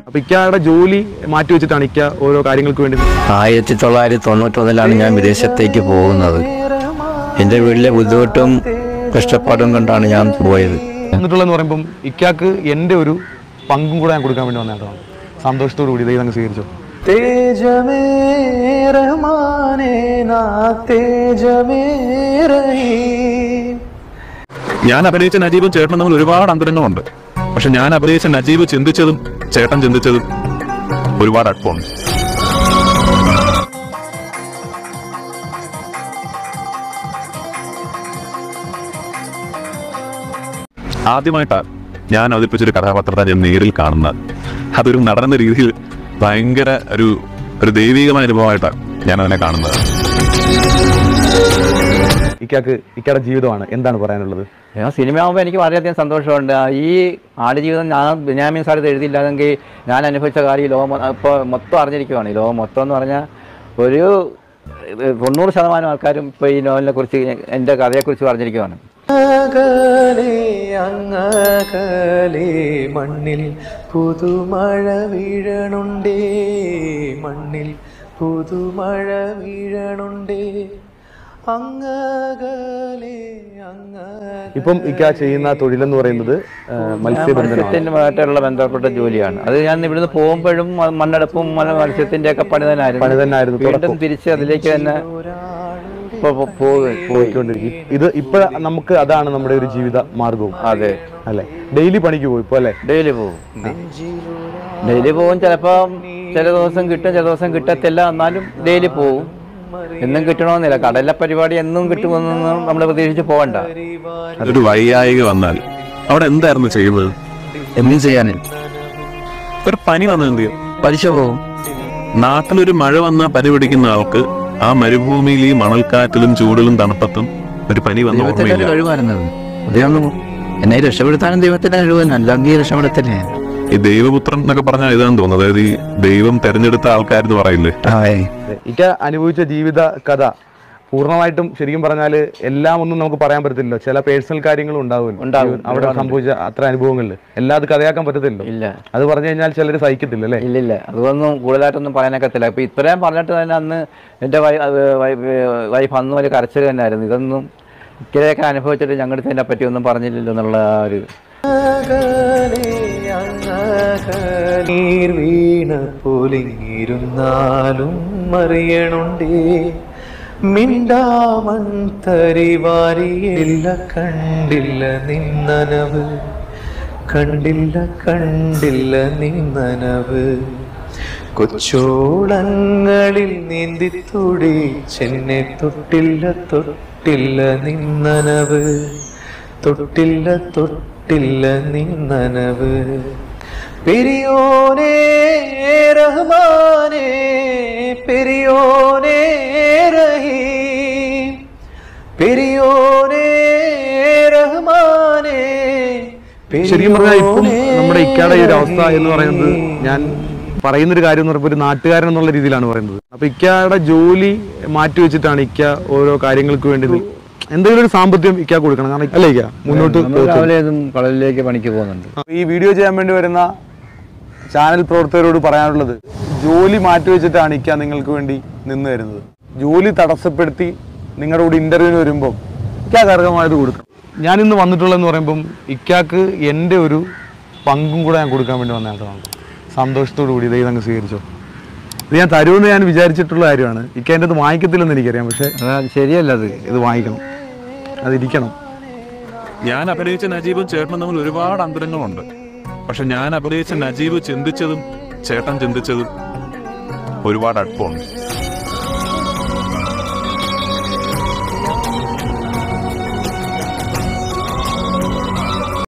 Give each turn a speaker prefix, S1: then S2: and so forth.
S1: അപ്പൊ ഇക്കയുടെ ജോലി മാറ്റി വെച്ചിട്ടാണ് ഇക്ക ഓരോ കാര്യങ്ങൾക്ക് വേണ്ടി
S2: ആയിരത്തി തൊള്ളായിരത്തി തൊണ്ണൂറ്റൊന്നിലാണ് ഞാൻ വിദേശത്തേക്ക് പോകുന്നത് എൻ്റെ വീട്ടിലെ ബുദ്ധിമുട്ടും കഷ്ടപ്പാടും കൊണ്ടാണ് ഞാൻ പോയത്
S1: എന്നിട്ടുള്ളതെന്ന് പറയുമ്പം ഇക്കാക്ക് എൻ്റെ ഒരു പങ്കും കൂടെ ഞാൻ കൊടുക്കാൻ വേണ്ടി വന്നതാണ് സന്തോഷത്തോടു കൂടി ദൈവം അങ്ങ് സ്വീകരിച്ചു
S3: തേജമേ റഹ്മാനേ നാ തേജമേ റഹീം
S4: ഞാൻ അഭിനയിച്ച നജീബും ചേട്ടനും തമ്മിൽ ഒരുപാട് അന്തരങ്ങളുണ്ട് പക്ഷെ ഞാൻ അഭിനയിച്ച നജീബ് ചിന്തിച്ചതും ചേട്ടൻ ചിന്തിച്ചതും ഒരുപാട് അടുപ്പമുണ്ട് ആദ്യമായിട്ടാണ് ഞാൻ അവതരിപ്പിച്ചൊരു കഥാപാത്രത്തെ ഞാൻ നേരിൽ കാണുന്നത് അതൊരു നടന്ന രീതിയിൽ ഭയങ്കര ഒരു ഒരു ദൈവികമായ അനുഭവമായിട്ടാണ് ഞാൻ അതിനെ കാണുന്നത്
S1: ഇക്കാക്ക് ഇക്കയുടെ ജീവിതമാണ് എന്താണ് പറയാനുള്ളത്
S2: ഞാൻ സിനിമ ആകുമ്പോൾ എനിക്ക് വളരെയധികം സന്തോഷമുണ്ട് ഈ ആടുജീവിതം ഞാൻ ബെന്യാമിൻ സാർ എഴുതിയില്ലാതെങ്കിൽ ഞാൻ അനുഭവിച്ച കാര്യം ഈ ലോകം ഇപ്പോൾ മൊത്തം അറിഞ്ഞിരിക്കുവാണ് ഈ ലോകം മൊത്തം എന്ന് പറഞ്ഞാൽ ഒരു ഇത് തൊണ്ണൂറ് ശതമാനം ആൾക്കാരും ഇപ്പോൾ ഈ നോവലിനെ കുറിച്ച് എൻ്റെ കഥയെക്കുറിച്ച് അറിഞ്ഞിരിക്കുവാണ്
S3: അകലെ അങ്ങകലെ മണ്ണിൽ പുതുമഴ വീഴണുണ്ടേ മണ്ണിൽ പുതുമഴ വീഴണുണ്ടേ അങ്ങകലെ അങ്ങകലെ
S1: ഇപ്പം ഇക്ക ചെയ്യുന്ന തൊഴിലെന്ന് പറയുന്നത് ആ, മത്സ്യബന്ധനമാണ്
S2: മത്സ്യത്തിനുമായിട്ടുള്ള ബന്ധപ്പെട്ട ജോലിയാണ് അത് ഞാൻ ഇവിടുന്ന് പോകുമ്പോഴും മ- മണ്ണെടുപ്പും മല- മത്സ്യത്തിന്റെ ഒക്കെ പണി തന്നെയായിരുന്നു
S1: പണി തന്നെയായിരുന്നു
S2: വീണ്ടും
S1: തുടക്കം.
S2: തിരിച്ച് അതിലേക്ക് തന്നെ ഇപ്പൊ പോ- പോയി പോയി
S1: പോയിക്കൊണ്ടിരിക്കും ഇത് ഇപ്പൊ നമുക്ക് അതാണ് നമ്മുടെ ഒരു ജീവിത മാർഗവും
S2: അതെ
S1: അല്ലെ ഡെയിലി പണിക്ക് പോയി ഇപ്പൊ അല്ലെ
S2: ഡെയിലി പോകും ഡെയിലി പോകും ചിലപ്പോ ചില ദിവസം കിട്ടും ചില ദിവസം കിട്ടത്തില്ല എന്നാലും ഡെയിലി പോകും എന്നും കിട്ടണമെന്നില്ല കടലിലെ പരിപാടി എന്നും കിട്ടുമെന്നൊന്നും നമ്മൾ പ്രതീക്ഷിച്ച് പോകണ്ട
S4: ഒരു വൈയായിക വന്നാൽ അവിടെ എന്തായിരുന്നു ചെയ്യുന്നത്
S2: എന്തും ചെയ്യാനില്ല
S4: ഒരു പനി വന്നത് എന്ത് ചെയ്യും
S2: പലിശ പോകും
S4: നാട്ടിലൊരു മഴ വന്നാൽ പനി പിടിക്കുന്ന ആൾക്ക് ആ മരുഭൂമിയിൽ ഈ മണൽക്കാറ്റിലും ചൂടിലും തണുപ്പത്തും ഒരു പനി വന്ന
S2: ദൈവത്തിന്റെ
S4: ഓർമ്മയില്ല
S2: കഴിവായിരുന്നത് ദൈവം എന്നെ രക്ഷപ്പെടുത്താനും ദൈവത്തിന്റെ കഴിവ് അല്ലെങ്കിൽ രക്ഷപ്പെടത്തില്ലേ
S4: ഈ ദൈവപുത്രൻ എന്നൊക്കെ പറഞ്ഞാൽ ഇതാന്ന് തോന്നുന്നത് അതായത് ഈ ദൈവം തെരഞ്ഞെടുത്ത ആൾക്കാരെന്ന് പറയില്ലേ
S1: ഇക്ക അനുഭവിച്ച ജീവിത കഥ പൂർണ്ണമായിട്ടും ശരിക്കും പറഞ്ഞാൽ എല്ലാം ഒന്നും നമുക്ക് പറയാൻ പറ്റത്തില്ലല്ലോ ചില പേഴ്സണൽ കാര്യങ്ങളും ഉണ്ടാവുമല്ലോ
S2: ഉണ്ടാവും.
S1: അവിടെ സംഭവിച്ച അത്ര അനുഭവങ്ങളിൽ എല്ലാം അത് കഥയാക്കാൻ പറ്റത്തില്ലല്ലോ
S2: ഇല്ല
S1: അത് പറഞ്ഞു കഴിഞ്ഞാൽ ചിലർ സഹിക്കത്തില്ല അല്ലേ
S2: ഇല്ലില്ല അതൊന്നും കൂടുതലായിട്ടൊന്നും പറയാനൊക്കത്തില്ല ഇപ്പൊ ഇത്രയും പറഞ്ഞിട്ട് തന്നെ അന്ന് എൻ്റെ വൈ അത് വൈ- വൈഫ് അന്ന് വലിയ കരച്ചിൽ തന്നെയായിരുന്നു ഇതൊന്നും ഇക്കരെയൊക്കെ അനുഭവിച്ചിട്ട് ഞങ്ങളുടെ ഇതിനെ പറ്റി ഒന്നും പറഞ്ഞില്ലല്ലോ എന്നുള്ള ആ ഒരു
S3: അകലെ അങ്ങകലെ നീർ വീണ പൊലിഞ്ഞിരുന്നാലും അറിയണുണ്ടേ മിണ്ടാമൺ തരിവാരിയില്ല കണ്ടില്ല നിന്നനവ് കണ്ടില്ല കണ്ടില്ല നിന്നനവ് കൊച്ചോളങ്ങളിൽ നീന്തി തുടിച്ചെന്നെ തൊട്ടില്ല തൊട്ടില്ല നിന്നനവ് തൊട്ടില്ല തൊട്ടില്ല നിന്നനവ് പെരിയോനേ റഹ്മാനേ പെരിയോനേ റഹീം പെരിയോനേ റഹ്മാനേ
S1: ശരിക്കും പറഞ്ഞാൽ ഇപ്പം നമ്മുടെ ഇക്കയുടെ ഈ ഒരു അവസ്ഥ എന്ന് പറയുന്നത് ഞാൻ പറയുന്നൊരു കാര്യം എന്ന് പറയുമ്പോൾ ഒരു നാട്ടുകാരൻ എന്നുള്ള രീതിയിലാണ് പറയുന്നത് അപ്പൊ ഇക്കയുടെ ജോലി മാറ്റി വെച്ചിട്ടാണ് ഇക്ക ഓരോ കാര്യങ്ങൾക്ക് വേണ്ടി ഇത് എന്തെങ്കിലും ഒരു സാമ്പത്തികം ഇക്ക കൊടുക്കണം കാരണം അല്ലേ ഇക്ക മുന്നോട്ട്
S2: നമ്മൾ രാവിലെ ഇതും കടലിലേക്ക് പണിക്ക് പോകുന്നുണ്ട്
S1: അപ്പൊ ഈ വീഡിയോ ചെയ്യാൻ വേണ്ടി വരുന്ന ചാനൽ പ്രവർത്തകരോട് പറയാനുള്ളത് ജോലി മാറ്റി വെച്ചിട്ടാണ് ഇക്ക നിങ്ങൾക്ക് വേണ്ടി നിന്ന് തരുന്നത് ജോലി തടസ്സപ്പെടുത്തി നിങ്ങളുടെ കൂടെ ഇന്റർവ്യൂവിന് വരുമ്പോൾ ഇക്കാക്ക് അർഹമായത് കൊടുക്കണം ഞാൻ ഇന്ന് വന്നിട്ടുള്ളതെന്ന് പറയുമ്പം ഇക്കാക്ക് എൻ്റെ ഒരു പങ്കും കൂടെ ഞാൻ കൊടുക്കാൻ വേണ്ടി വന്നതാണ് സന്തോഷത്തോടു കൂടി ദൈവം അങ്ങ് സ്വീകരിച്ചോ ഇത് ഞാൻ തരുമെന്ന് ഞാൻ വിചാരിച്ചിട്ടുള്ള കാര്യമാണ് ഇക്ക എൻ്റെ അത് വാങ്ങിക്കത്തില്ലെന്ന് എനിക്കറിയാം പക്ഷേ
S2: അത് ശരിയല്ല അത്
S1: ഇത് വാങ്ങിക്കണം അതിരിക്കണം
S4: ഞാൻ അഭിനയിച്ച നജീബും ചേട്ടനും തമ്മിൽ ഒരുപാട് അന്തരങ്ങളുണ്ട് പക്ഷെ ഞാൻ അഭിനയിച്ച നജീബ് ചിന്തിച്ചതും ചേട്ടൻ ചിന്തിച്ചതും ഒരുപാട് അടുപ്പമുണ്ട്